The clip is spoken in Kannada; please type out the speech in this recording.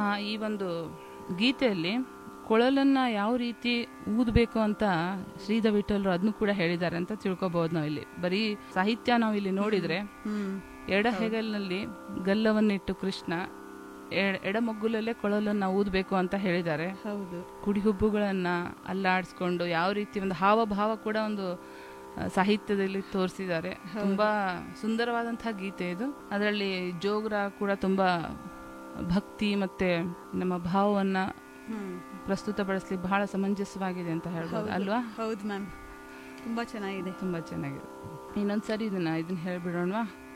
ಈ ಒಂದು ಗೀತೆಯಲ್ಲಿ ಕೊಳಲನ್ನ ಯಾವ ರೀತಿ ಊದಬೇಕು ಅಂತ ಶ್ರೀಧ ವಿಠಲ್ರು ಅದನ್ನು ಕೂಡ ಹೇಳಿದ್ದಾರೆ ಅಂತ ತಿಳ್ಕೊಬಹುದು ನಾವು ಇಲ್ಲಿ ಬರೀ ಸಾಹಿತ್ಯ ನಾವು ಇಲ್ಲಿ ನೋಡಿದ್ರೆ ಹ್ಮ್ ಎಡ ಹೆಗಲಿನಲ್ಲಿ ಗಲ್ಲವನ್ನಿಟ್ಟು ಕೃಷ್ಣ ಎಡ- ಎಡಮಗ್ಗುಲಲ್ಲೇ ಕೊಳಲನ್ನ ಊದಬೇಕು ಅಂತ ಹೇಳಿದ್ದಾರೆ ಹೌದು ಕುಡಿಹುಬ್ಬುಗಳನ್ನ ಅಲ್ಲಾಡಿಸ್ಕೊಂಡು ಯಾವ ರೀತಿ ಒಂದು ಹಾವಭಾವ ಕೂಡ ಒಂದು ಆ, ಸಾಹಿತ್ಯದಲ್ಲಿ ತೋರಿಸಿದ್ದಾರೆ ತುಂಬಾ ಸುಂದರವಾದಂತಹ ಗೀತೆ ಇದು ಅದರಲ್ಲಿ ಜೋಗ್ರ ಕೂಡ ತುಂಬಾ ಭಕ್ತಿ ಮತ್ತೆ ನಮ್ಮ ಭಾವವನ್ನ ಹ್ಮ್ ಪ್ರಸ್ತುತಪಡಿಸ್ಲಿ ಬಹಳ ಸಮಂಜಸವಾಗಿದೆ ಅಂತ ಹೇಳ್ಬೋದು ಹೌದು. ಅಲ್ವಾ ಹೌದು ಮ್ಯಾಮ್ ತುಂಬಾ ಚೆನ್ನಾಗಿದೆ ತುಂಬಾ ಚೆನ್ನಾಗಿದೆ ಇನ್ನೊಂದ್ಸರಿ ಇದನ್ನ ಇದನ್ನ ಹೇಳ್ಬಿಡೋಣವಾ